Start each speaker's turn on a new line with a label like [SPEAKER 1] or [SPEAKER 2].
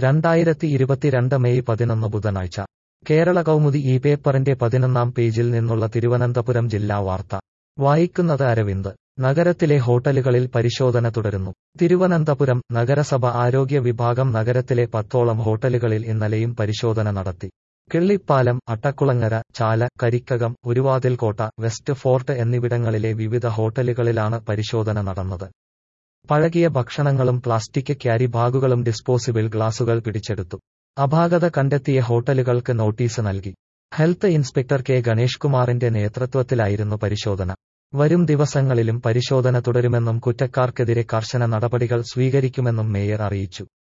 [SPEAKER 1] രണ്ടായിരത്തി ഇരുപത്തിരണ്ട് മെയ് പതിനൊന്ന് ബുധനാഴ്ച കേരള കൗമുദി ഈ പേപ്പറിന്റെ പതിനൊന്നാം പേജിൽ നിന്നുള്ള തിരുവനന്തപുരം ജില്ലാ വാർത്ത വായിക്കുന്നത് അരവിന്ദ് നഗരത്തിലെ ഹോട്ടലുകളിൽ പരിശോധന തുടരുന്നു തിരുവനന്തപുരം നഗരസഭ ആരോഗ്യ വിഭാഗം നഗരത്തിലെ പത്തോളം ഹോട്ടലുകളിൽ ഇന്നലെയും പരിശോധന നടത്തി കിള്ളിപ്പാലം അട്ടക്കുളങ്ങര ചാല കരിക്കകം ഒരുവാതിൽക്കോട്ട വെസ്റ്റ് ഫോർട്ട് എന്നിവിടങ്ങളിലെ വിവിധ ഹോട്ടലുകളിലാണ് പരിശോധന നടന്നത് പഴകിയ ഭക്ഷണങ്ങളും പ്ലാസ്റ്റിക് ക്യാരി ബാഗുകളും ഡിസ്പോസിബിൾ ഗ്ലാസുകൾ പിടിച്ചെടുത്തു അപാകത കണ്ടെത്തിയ ഹോട്ടലുകൾക്ക് നോട്ടീസ് നൽകി ഹെൽത്ത് ഇൻസ്പെക്ടർ കെ ഗണേഷ് കുമാറിന്റെ നേതൃത്വത്തിലായിരുന്നു പരിശോധന വരും ദിവസങ്ങളിലും പരിശോധന തുടരുമെന്നും കുറ്റക്കാർക്കെതിരെ കർശന നടപടികൾ സ്വീകരിക്കുമെന്നും മേയർ അറിയിച്ചു